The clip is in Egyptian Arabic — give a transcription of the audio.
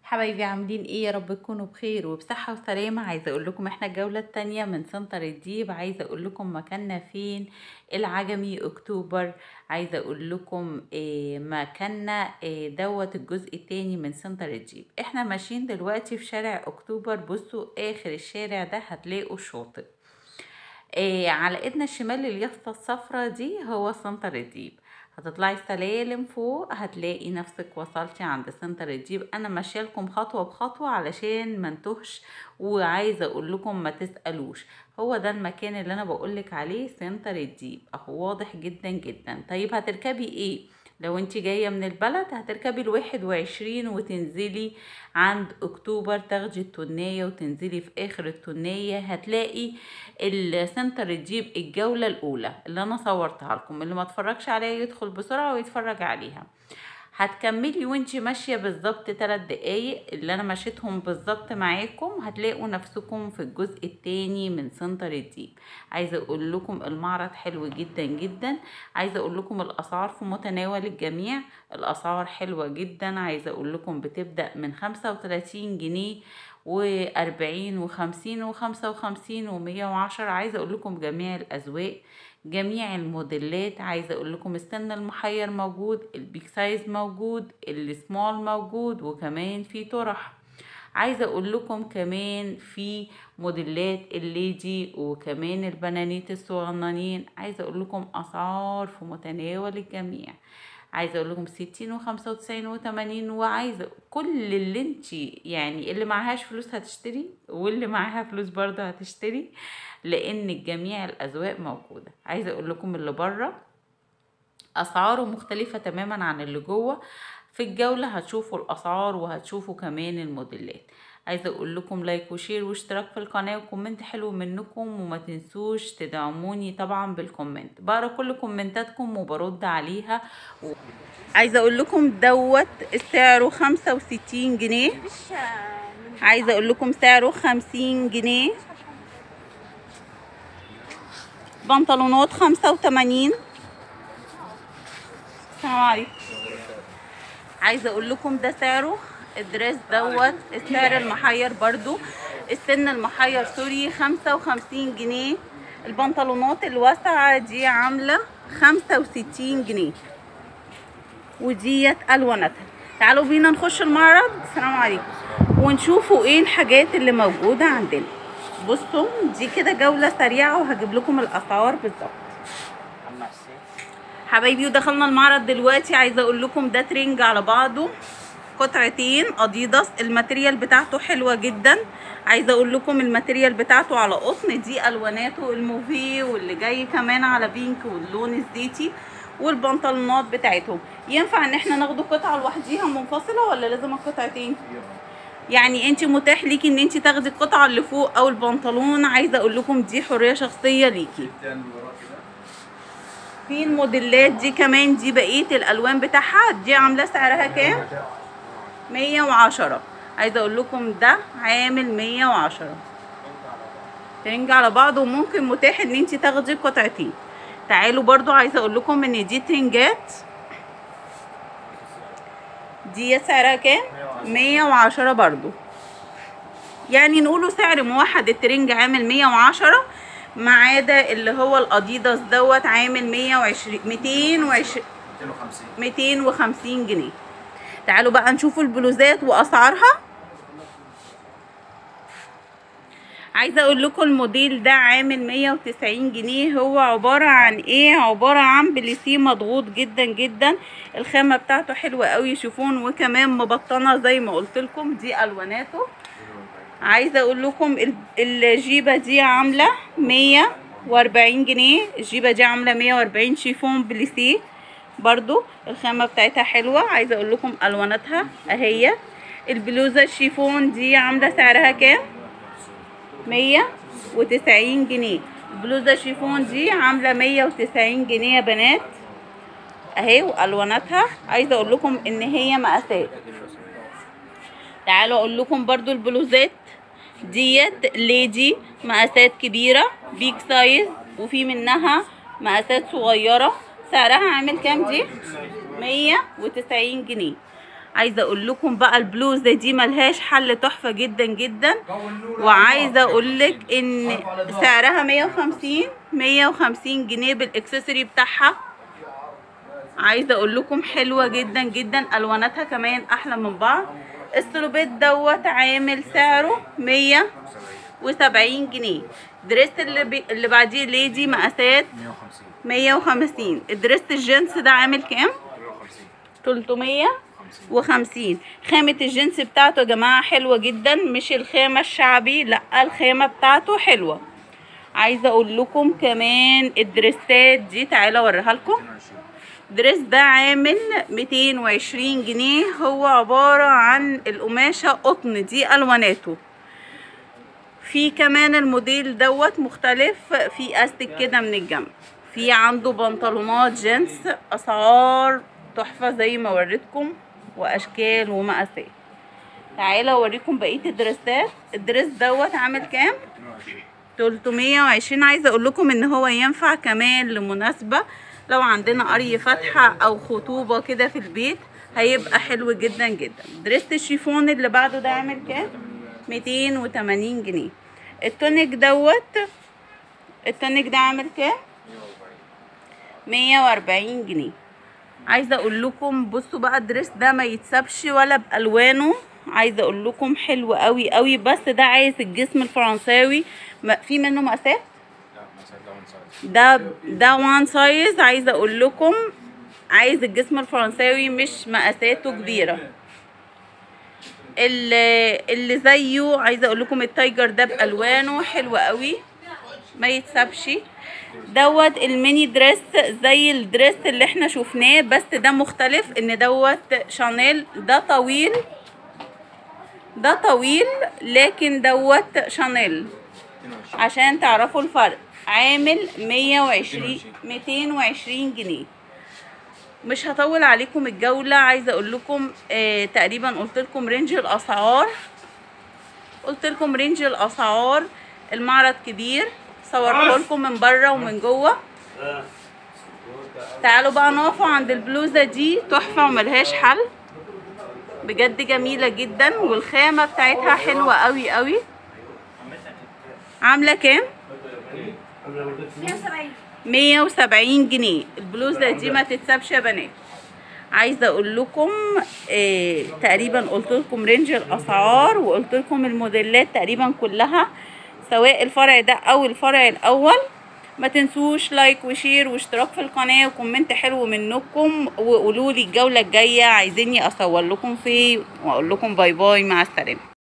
حبايبي عاملين ايه يا رب تكونوا بخير وبصحة وسلامة عايزة اقول لكم احنا الجولة التانية من سنتر الديب عايزة اقول لكم مكاننا فين العجمي اكتوبر عايزة اقول لكم إيه مكاننا إيه دوت الجزء التاني من سنتر الديب احنا ماشيين دلوقتي في شارع اكتوبر بصوا اخر الشارع ده هتلاقوا الشاطئ إيه على ايدنا الشمال اليافطة الصفرا دي هو سنتر الديب هتطلعي السلالم فوق هتلاقي نفسك وصلتي عند سنتر الجيب انا ماشيه لكم خطوه بخطوه علشان ما نتوهش وعايزه اقول لكم ما تسالوش هو ده المكان اللي انا بقولك عليه سنتر الجيب اهو واضح جدا جدا طيب هتركبي ايه لو انت جاية من البلد هتركبي الواحد وعشرين وتنزلي عند اكتوبر تاخدي التنية وتنزلي في اخر التنية هتلاقي السنتر الجيب الجولة الاولى اللي انا صورتها لكم اللي ما اتفرجش عليها يدخل بسرعة ويتفرج عليها هتكملي وانتي ماشية بالظبط تلات دقايق اللي انا مشيتهم بالظبط معاكم هتلاقوا نفسكم في الجزء التاني من سنتر الديب عايزة اقول لكم المعرض حلو جدا جدا عايزة اقول لكم الاسعار في متناول الجميع الاسعار حلوة جدا عايزة اقول لكم بتبدأ من خمسة وتلاتين جنيه وأربعين وخمسين وخمسة وخمسين ومية وعشرة عايزة اقول لكم جميع الاذواق جميع الموديلات عايزه اقول لكم السن المحير موجود البيك سايز موجود السمول موجود وكمان في طرح عايزه اقول لكم كمان في موديلات الليدي وكمان البنانيت الصغننين عايزه اقول لكم اسعار في متناول الجميع عايزه اقول لكم ستين وخمسة وتسعين وتمانين وعايزه كل اللي انتي يعني اللي معهاش فلوس هتشتري واللي معاها فلوس برضه هتشتري لان جميع الاذواق موجوده عايزه اقول لكم اللي بره اسعاره مختلفه تماما عن اللي جوه في الجوله هتشوفوا الاسعار وهتشوفوا كمان الموديلات عايزه اقول لكم لايك وشير واشتراك في القناه وكومنت حلو منكم وما تنسوش تدعموني طبعا بالكومنت بقرا كل كومنتاتكم وبرد عليها و... عايزه اقول لكم دوت سعره خمسة وستين جنيه عايزه اقول لكم سعره خمسين جنيه بنطلونات خمسة وتمانين السلام عليكم عايزه اقول لكم ده سعره الدريس دوت السعر المحير برضو السن المحير سوري خمسة وخمسين جنيه البنطلونات الواسعة دي عاملة خمسة وستين جنيه وديت الوانتها تعالوا بينا نخش المعرض السلام عليكم ونشوفوا ايه الحاجات اللي موجودة عندنا بصوا دي كده جولة سريعة وهجيب لكم الاسعار بالظبط حبايبي ودخلنا المعرض دلوقتي عايزة اقول لكم ده ترنج على بعضه قطعتين اديداس الماتريال بتاعته حلوه جدا عايزه اقول لكم الماتريال بتاعته على قطن دي الواناته الموفي واللي جاي كمان على بينك واللون الزيتي والبنطلونات بتاعتهم ينفع ان احنا ناخده قطعه لوحديها منفصله ولا لازم القطعتين يعني انت متاح ليكي ان انت تاخدي القطعه اللي فوق او البنطلون عايزه اقول لكم دي حريه شخصيه ليكي في الموديلات دي كمان دي بقيه الالوان بتاعها دي عامله سعرها كام مية وعشرة عايزة اقول لكم ده عامل مية وعشرة ترنج على بعض وممكن متاح ان انت تاخدي قطعتين تعالوا برضو عايزة اقول لكم ان دي ترنجات دي سعرها كام مية وعشرة برضو يعني نقوله سعر موحد الترنج عامل مية وعشرة ما عدا اللي هو الاديداس دوت عامل مية وعشرين ميتين وعشرين ميتين وخمسين جنيه تعالوا بقى نشوفوا البلوزات واسعارها عايزه اقول لكم الموديل ده عامل 190 جنيه هو عباره عن ايه عباره عن بليسيه مضغوط جدا جدا الخامه بتاعته حلوه قوي شوفون وكمان مبطنه زي ما قلت لكم دي الواناته عايزه اقول لكم الجيبه دي عامله 140 جنيه الجيبه دي عامله 140 شيفون بليسيه برضو الخامة بتاعتها حلوة عايزة اقول لكم الواناتها اهي البلوزة الشيفون دي عاملة سعرها كام مية وتسعين جنيه البلوزة الشيفون دي عاملة مية وتسعين جنيه يا بنات اهي والواناتها عايزة اقول لكم ان هي مقاسات تعالوا اقول لكم برضو البلوزات ديت ليدي مقاسات كبيرة بيج سايز وفي منها مقاسات صغيرة سعرها عامل كام دي مية وتسعين جنيه عايزه اقول لكم بقى البلوزه دي ملهاش حل تحفه جدا جدا وعايزه اقول لك ان سعرها 150 150 جنيه بالاكسسوري بتاعها عايزه اقول لكم حلوه جدا جدا الواناتها كمان احلى من بعض السلوبيت دوت عامل سعره 170 جنيه دريس اللي بي... اللي بعديه ليدي مقاسات 150 150 الدريس الجينز ده عامل كام 350 350 خامة الجنس بتاعته يا جماعة حلوة جدا مش الخامة الشعبي لا الخامة بتاعته حلوة عايزة اقول لكم كمان الدريسات دي تعالى اوريها لكم 22 دريس ده عامل 220 جنيه هو عبارة عن القماشة قطن دي الواناته في كمان الموديل دوت مختلف في استك كده من الجنب في عنده بنطلونات جينز اسعار تحفة زي ما وريتكم واشكال ومقاسات تعالى اوريكم بقية الدريسات الدريس دوت عامل كام 22 320 عايزه اقول لكم ان هو ينفع كمان لمناسبه لو عندنا قري فاتحه او خطوبه كده في البيت هيبقى حلو جدا جدا دريس الشيفون اللي بعده ده عامل كام 280 جنيه التونيك دوت التونيك ده عامل كام 140 جنيه عايزه اقول لكم بصوا بقى الدريس ده ما يتسابش ولا بالوانه عايزه اقول لكم حلو قوي قوي بس ده عايز الجسم الفرنساوي ما- في منه مقاسات لا مثلا ده وان سايز ده ده وان سايز عايزه اقول لكم عايز الجسم الفرنساوي مش مقاساته كبيره اللي اللي زيه عايزه اقول لكم التايجر ده بالوانه حلو قوي ما يتسابش دوت الميني دريس زي الدريس اللي احنا شفناه بس ده مختلف ان دوت شانيل ده طويل ده طويل لكن دوت شانيل 22 عشان تعرفوا الفرق عامل 120 220 جنيه مش هطول عليكم الجولة عايزة اقول لكم آه تقريبا قلت لكم رينج الاسعار قلت لكم رينج الاسعار المعرض كبير صورته لكم من بره ومن جوه تعالوا بقى نقفوا عند البلوزة دي تحفة وملهاش حل بجد جميلة جدا والخامة بتاعتها حلوة قوي قوي عاملة كام؟ 170 جنيه البلوزة دي ما تتسابش يا بنات عايزة اقول لكم آه تقريبا قلت لكم رينج الاسعار وقلت لكم الموديلات تقريبا كلها سواء الفرع ده او الفرع الاول ما تنسوش لايك وشير واشتراك في القناة وكومنت حلو منكم وقولوا لي الجولة الجاية عايزيني اصور لكم فيه واقول لكم باي باي مع السلامة